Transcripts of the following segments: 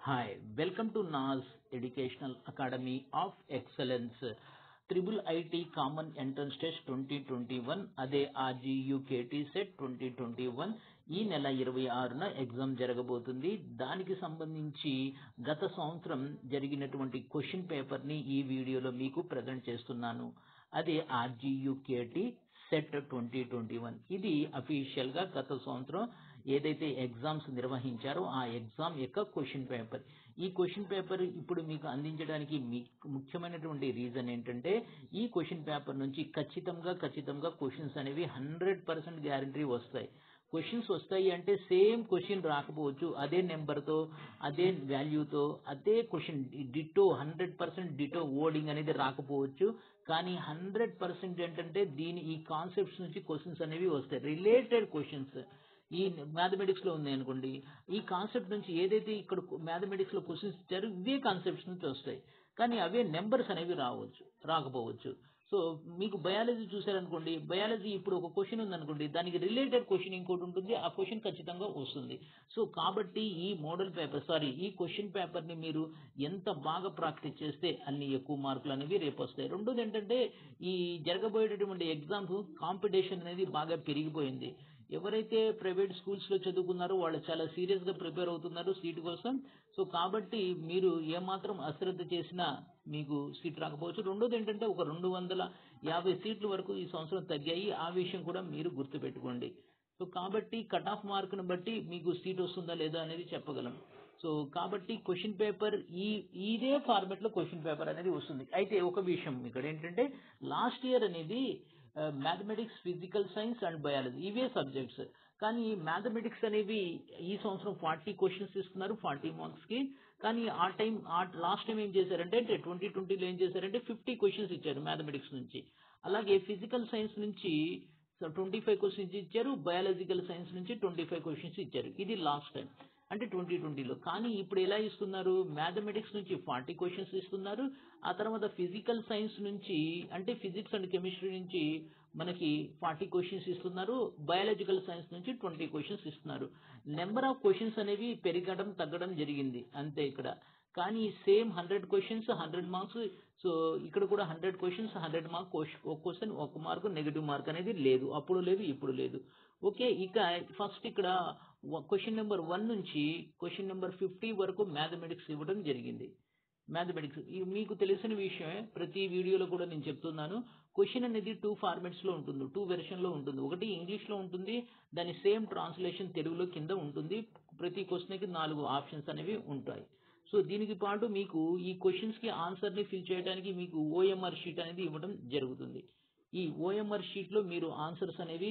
Hi, welcome to NAS Educational Academy of Excellence. Triple IT common entrance test twenty twenty one అదే RGUKT set twenty twenty one ఈ నెల ఇరవై ఆరున exam జరగబోతుంది దానికి సంబంధించి గత సంవత్సరం జరిగినటువంటి క్వశ్చన్ పేపర్ని ఈ వీడియోలో మీకు ప్రజెంట్ చేస్తున్నాను అదే RGUKT set twenty twenty one ఇది అఫీషియల్గా గత సంవత్సరం ఏదైతే ఎగ్జామ్స్ నిర్వహించారో ఆ ఎగ్జామ్ యొక్క క్వశ్చన్ పేపర్ ఈ క్వశ్చన్ పేపర్ ఇప్పుడు మీకు అందించడానికి మీ ముఖ్యమైనటువంటి రీజన్ ఏంటంటే ఈ క్వశ్చన్ పేపర్ నుంచి ఖచ్చితంగా ఖచ్చితంగా క్వశ్చన్స్ అనేవి హండ్రెడ్ పర్సెంట్ గ్యారంటీ వస్తాయి క్వశ్చన్స్ వస్తాయి అంటే సేమ్ క్వశ్చన్ రాకపోవచ్చు అదే నెంబర్తో అదే వాల్యూతో అదే question ditto hundred percent ditto wording అనేది రాకపోవచ్చు కానీ హండ్రెడ్ పర్సెంట్ ఏంటంటే దీని ఈ కాన్సెప్ట్స్ నుంచి క్వశ్చన్స్ అనేవి వస్తాయి రిలేటెడ్ క్వశ్చన్స్ ఈ మ్యాథమెటిక్స్ లో ఉంది అనుకోండి ఈ కాన్సెప్ట్ నుంచి ఏదైతే ఇక్కడ మ్యాథమెటిక్స్ లో క్వశ్చన్స్ ఇచ్చారో ఇవే కాన్సెప్ట్స్ నుంచి వస్తాయి కానీ అవే నెంబర్స్ అనేవి రావచ్చు రాకపోవచ్చు సో మీకు బయాలజీ చూసారనుకోండి బయాలజీ ఇప్పుడు ఒక క్వశ్చన్ ఉందనుకోండి దానికి రిలేటెడ్ క్వశ్చన్ ఇంకోటి ఉంటుంది ఆ క్వశ్చన్ ఖచ్చితంగా వస్తుంది సో కాబట్టి ఈ మోడల్ పేపర్ సారీ ఈ క్వశ్చన్ పేపర్ని మీరు ఎంత బాగా ప్రాక్టీస్ చేస్తే అన్ని ఎక్కువ మార్కులు అనేవి రేపు వస్తాయి రెండోది ఏంటంటే ఈ జరగబోయేటటువంటి ఎగ్జామ్స్ కాంపిటీషన్ అనేది బాగా పెరిగిపోయింది ఎవరైతే ప్రైవేట్ స్కూల్స్లో చదువుకున్నారో వాళ్ళు చాలా సీరియస్గా ప్రిపేర్ అవుతున్నారు సీటు కోసం సో కాబట్టి మీరు ఏమాత్రం అశ్రద్ధ చేసినా మీకు సీట్ రాకపోవచ్చు రెండోది ఏంటంటే ఒక రెండు వందల యాభై సీట్ల వరకు ఈ సంవత్సరం తగ్గాయి ఆ విషయం కూడా మీరు గుర్తుపెట్టుకోండి సో కాబట్టి కట్ ఆఫ్ మార్క్ను బట్టి మీకు సీట్ వస్తుందా లేదా అనేది చెప్పగలం సో కాబట్టి క్వశ్చన్ పేపర్ ఈ ఇదే ఫార్మెట్లో క్వశ్చన్ పేపర్ అనేది వస్తుంది అయితే ఒక విషయం ఇక్కడ ఏంటంటే లాస్ట్ ఇయర్ అనేది mathematics physical science and biology ఇవే సబ్జెక్ట్స్ కానీ మ్యాథమెటిక్స్ అనేవి ఈ సంవత్సరం ఫార్టీ క్వశ్చన్స్ ఇస్తున్నారు ఫార్టీ మార్క్స్కి కానీ ఆ టైం ఆ లాస్ట్ టైం ఏం చేశారంటే ట్వంటీ ట్వంటీలో ఏం చేశారంటే ఫిఫ్టీ క్వశ్చన్స్ ఇచ్చారు మ్యాథమెటిక్స్ నుంచి అలాగే ఫిజికల్ సైన్స్ నుంచి ట్వంటీ ఫైవ్ క్వశ్చన్స్ ఇచ్చారు బయాలజికల్ సైన్స్ నుంచి ట్వంటీ ఫైవ్ క్వశ్చన్స్ ఇచ్చారు ఇది లాస్ట్ టైం అంటే ట్వంటీ ట్వంటీలో కానీ ఇప్పుడు ఎలా ఇస్తున్నారు మ్యాథమెటిక్స్ నుంచి ఫార్టీ క్వశ్చన్స్ ఇస్తున్నారు ఆ తర్వాత ఫిజికల్ సైన్స్ నుంచి అంటే ఫిజిక్స్ అండ్ కెమిస్ట్రీ నుంచి మనకి ఫార్టీ క్వశ్చన్స్ ఇస్తున్నారు బయాలజికల్ సైన్స్ నుంచి ట్వంటీ క్వశ్చన్స్ ఇస్తున్నారు నెంబర్ ఆఫ్ క్వశ్చన్స్ అనేవి పెరగడం తగ్గడం జరిగింది అంతే ఇక్కడ కానీ same hundred questions hundred marks so ఇక్కడ కూడా హండ్రెడ్ క్వశ్చన్స్ హండ్రెడ్ మార్క్ ఒక క్వశ్చన్ ఒక మార్క్ నెగిటివ్ మార్క్ అనేది లేదు అప్పుడు లేదు ఇప్పుడు లేదు ఓకే ఇక ఫస్ట్ ఇక్కడ క్వశ్చన్ నెంబర్ వన్ నుంచి క్వశ్చన్ నెంబర్ ఫిఫ్టీ వరకు మ్యాథమెటిక్స్ ఇవ్వడం జరిగింది మ్యాథమెటిక్స్ మీకు తెలిసిన విషయమే ప్రతి వీడియోలో కూడా నేను చెప్తున్నాను క్వశ్చన్ అనేది టూ ఫార్మాట్స్లో ఉంటుంది టూ వెర్షన్లో ఉంటుంది ఒకటి ఇంగ్లీష్లో ఉంటుంది దాని సేమ్ ట్రాన్స్లేషన్ తెలుగులో కింద ఉంటుంది ప్రతి క్వశ్చన్కి నాలుగు ఆప్షన్స్ అనేవి ఉంటాయి సో దీనికి పాటు మీకు ఈ క్వశ్చన్స్కి ఆన్సర్ని ఫిల్ చేయడానికి మీకు ఓఎంఆర్ షీట్ అనేది ఇవ్వడం జరుగుతుంది ఈ ఓఎంఆర్ షీట్లో మీరు ఆన్సర్స్ అనేవి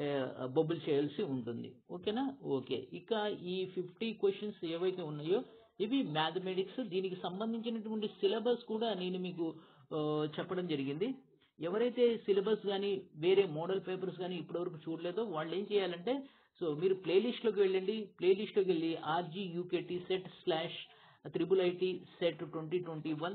బబుల్ చేయాల్సి ఉంటుంది ఓకేనా ఓకే ఇక ఈ ఫిఫ్టీ క్వశ్చన్స్ ఏవైతే ఉన్నాయో ఇవి మ్యాథమెటిక్స్ దీనికి సంబంధించినటువంటి సిలబస్ కూడా నేను మీకు చెప్పడం జరిగింది ఎవరైతే సిలబస్ కానీ వేరే మోడల్ పేపర్స్ కానీ ఇప్పటివరకు చూడలేదో వాళ్ళు ఏం చేయాలంటే సో మీరు ప్లేలిస్ట్లోకి వెళ్ళండి ప్లేలిస్ట్లోకి వెళ్ళి RGUKT set slash triple IT set twenty twenty one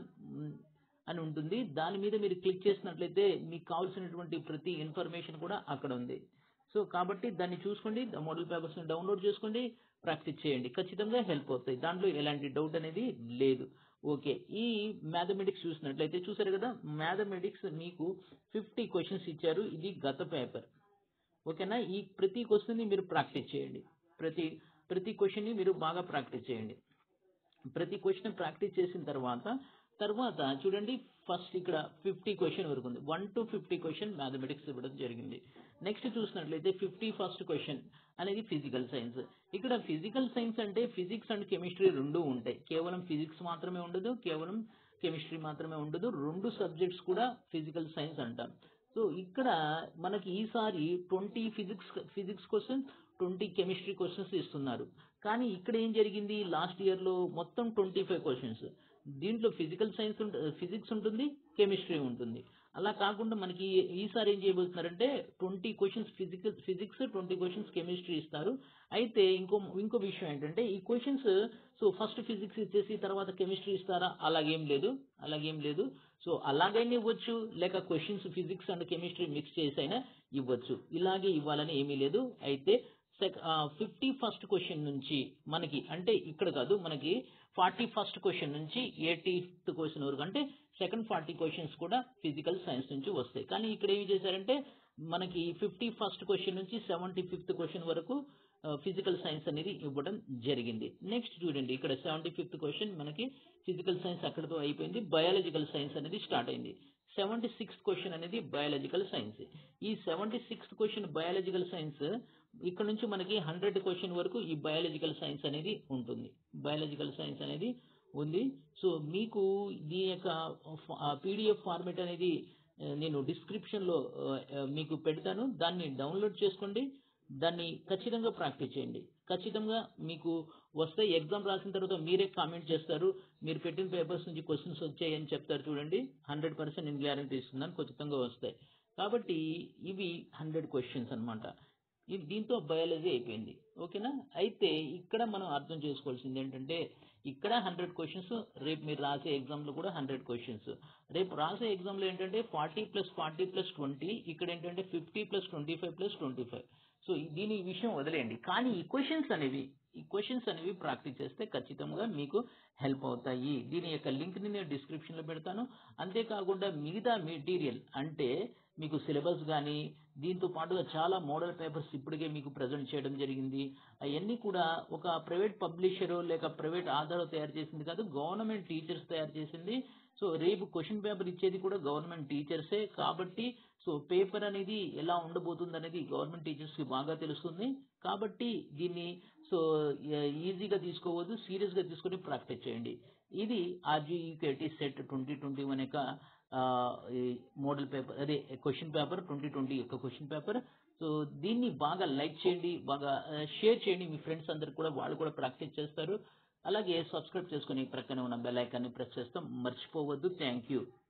అని ఉంటుంది దాని మీద మీరు క్లిక్ చేసినట్లయితే మీకు కావాల్సినటువంటి ప్రతి ఇన్ఫర్మేషన్ కూడా అక్కడ ఉంది సో కాబట్టి దాన్ని చూసుకోండి మోడల్ పేపర్స్ని డౌన్లోడ్ చేసుకోండి ప్రాక్టీస్ చేయండి ఖచ్చితంగా హెల్ప్ అవుతాయి దాంట్లో ఎలాంటి డౌట్ అనేది లేదు ఓకే ఈ మ్యాథమెటిక్స్ చూసినట్లయితే చూసారు కదా మ్యాథమెటిక్స్ మీకు ఫిఫ్టీ క్వశ్చన్స్ ఇచ్చారు ఇది గత పేపర్ ఓకేనా ఈ ప్రతి క్వశ్చన్ని మీరు ప్రాక్టీస్ చేయండి ప్రతి ప్రతి క్వశ్చన్ని మీరు బాగా ప్రాక్టీస్ చేయండి ప్రతి క్వశ్చన్ ప్రాక్టీస్ చేసిన తర్వాత తర్వాత చూడండి ఫస్ట్ ఇక్కడ ఫిఫ్టీ క్వశ్చన్ వరకు ఉంది one to fifty question mathematics ఇవ్వడం జరిగింది నెక్స్ట్ చూసినట్లయితే ఫిఫ్టీ ఫస్ట్ క్వశ్చన్ అనేది ఫిజికల్ సైన్స్ ఇక్కడ ఫిజికల్ సైన్స్ అంటే ఫిజిక్స్ అండ్ కెమిస్ట్రీ రెండు ఉంటాయి కేవలం ఫిజిక్స్ మాత్రమే ఉండదు కేవలం కెమిస్ట్రీ మాత్రమే ఉండదు రెండు సబ్జెక్ట్స్ కూడా ఫిజికల్ సైన్స్ అంటాం సో ఇక్కడ మనకి ఈసారి twenty physics physics questions twenty chemistry questions ఇస్తున్నారు కానీ ఇక్కడ ఏం జరిగింది లాస్ట్ ఇయర్లో మొత్తం ట్వంటీ ఫైవ్ క్వశ్చన్స్ దీంట్లో ఫిజికల్ సైన్స్ ఫిజిక్స్ ఉంటుంది కెమిస్ట్రీ ఉంటుంది అలా కాకుండా మనకి ఈసారి ఏం చేయబోతున్నారంటే twenty questions physical physics twenty questions chemistry ఇస్తారు అయితే ఇంకో ఇంకో విషయం ఏంటంటే ఈ క్వశ్చన్స్ సో ఫస్ట్ ఫిజిక్స్ ఇచ్చేసి తర్వాత కెమిస్ట్రీ ఇస్తారా అలాగేం లేదు అలాగేం లేదు సో అలాగైనా ఇవ్వచ్చు లేక questions physics and chemistry mix చేసి అయినా ఇవ్వచ్చు ఇలాగే ఇవ్వాలని ఏమీ లేదు అయితే సెక్ ఫిఫ్టీ ఫస్ట్ క్వశ్చన్ నుంచి మనకి అంటే ఇక్కడ కాదు మనకి ఫార్టీ ఫస్ట్ క్వశ్చన్ నుంచి ఎయిటీ క్వశ్చన్ వరకు అంటే సెకండ్ ఫార్టీ క్వశ్చన్స్ కూడా ఫిజికల్ సైన్స్ నుంచి వస్తాయి కానీ ఇక్కడ ఏమి చేశారంటే మనకి ఫిఫ్టీ ఫస్ట్ క్వశ్చన్ నుంచి సెవెంటీ ఫిఫ్త్ క్వశ్చన్ వరకు ఫిజికల్ సైన్స్ అనేది ఇవ్వడం జరిగింది నెక్స్ట్ చూడండి ఇక్కడ సెవెంటీ ఫిఫ్త్ క్వశ్చన్ మనకి ఫిజికల్ సైన్స్ అక్కడితో అయిపోయింది బయాలజికల్ సైన్స్ అనేది స్టార్ట్ అయింది సెవెంటీ సిక్స్త్ క్వశ్చన్ అనేది బయాలజికల్ సైన్స్ ఈ seventy sixth question biological science ఇక్కడ నుంచి మనకి హండ్రెడ్ క్వశ్చన్ వరకు ఈ బయాలజికల్ సైన్స్ అనేది ఉంటుంది బయాలజికల్ సైన్స్ అనేది ఉంది సో మీకు దీని యొక్క పీడిఎఫ్ ఫార్మేట్ అనేది ఆ, నేను డిస్క్రిప్షన్లో మీకు పెడతాను దాన్ని డౌన్లోడ్ చేసుకోండి దాన్ని ఖచ్చితంగా ప్రాక్టీస్ చేయండి ఖచ్చితంగా మీకు వస్తే ఎగ్జామ్ రాసిన తర్వాత మీరే కామెంట్ చేస్తారు మీరు పెట్టిన పేపర్స్ నుంచి క్వశ్చన్స్ వచ్చాయని చెప్తారు చూడండి హండ్రెడ్ పర్సెంట్ నేను గ్యారంటీ ఇస్తున్నాను ఖచ్చితంగా వస్తాయి కాబట్టి ఇవి హండ్రెడ్ క్వశ్చన్స్ అనమాట ఇది దీంతో బయాలజీ అయిపోయింది ఓకేనా అయితే ఇక్కడ మనం అర్థం చేసుకోవాల్సింది ఏంటంటే ఇక్కడ హండ్రెడ్ క్వశ్చన్స్ రేపు మీరు రాసే ఎగ్జామ్లో కూడా హండ్రెడ్ క్వశ్చన్స్ రేపు రాసే ఎగ్జామ్లో ఏంటంటే forty plus forty plus twenty ఇక్కడ ఏంటంటే fifty plus twenty five plus twenty five so దీని విషయం వదిలేయండి కానీ ఈ క్వశ్చన్స్ అనేవి ఈ క్వశ్చన్స్ అనేవి ప్రాక్టీస్ చేస్తే ఖచ్చితంగా మీకు హెల్ప్ అవుతాయి దీని యొక్క లింక్ని నేను డిస్క్రిప్షన్లో పెడతాను అంతేకాకుండా మిగతా మెటీరియల్ అంటే మీకు సిలబస్ కానీ దీంతో పాటుగా చాలా మోడల్ పేపర్స్ ఇప్పటికే మీకు ప్రజెంట్ చేయడం జరిగింది అవన్నీ కూడా ఒక ప్రైవేట్ పబ్లిషరు లేక ప్రైవేట్ ఆధార్ తయారు చేసింది కాదు గవర్నమెంట్ టీచర్స్ తయారు చేసింది సో రేపు క్వశ్చన్ పేపర్ ఇచ్చేది కూడా గవర్నమెంట్ టీచర్సే కాబట్టి సో పేపర్ అనేది ఎలా ఉండబోతుంది అనేది గవర్నమెంట్ టీచర్స్కి బాగా తెలుస్తుంది కాబట్టి దీన్ని సో ఈజీగా తీసుకోవద్దు సీరియస్గా తీసుకొని ప్రాక్టీస్ చేయండి ఇది RGUKT set twenty twenty one యొక్క ఆ, ఈ మోడల్ పేపర్ అదే క్వశ్చన్ పేపర్ ట్వంటీ ట్వంటీ యొక్క క్వశ్చన్ పేపర్ సో దీన్ని బాగా లైక్ చేయండి బాగా షేర్ చేయండి మీ ఫ్రెండ్స్ అందరికి కూడా వాళ్ళు కూడా ప్రాక్టీస్ చేస్తారు అలాగే సబ్స్క్రైబ్ చేసుకొని ప్రక్కనే ఉన్న బెల్ ఐకాన్ని ప్రెస్ చేస్తాం మర్చిపోవద్దు థ్యాంక్ యూ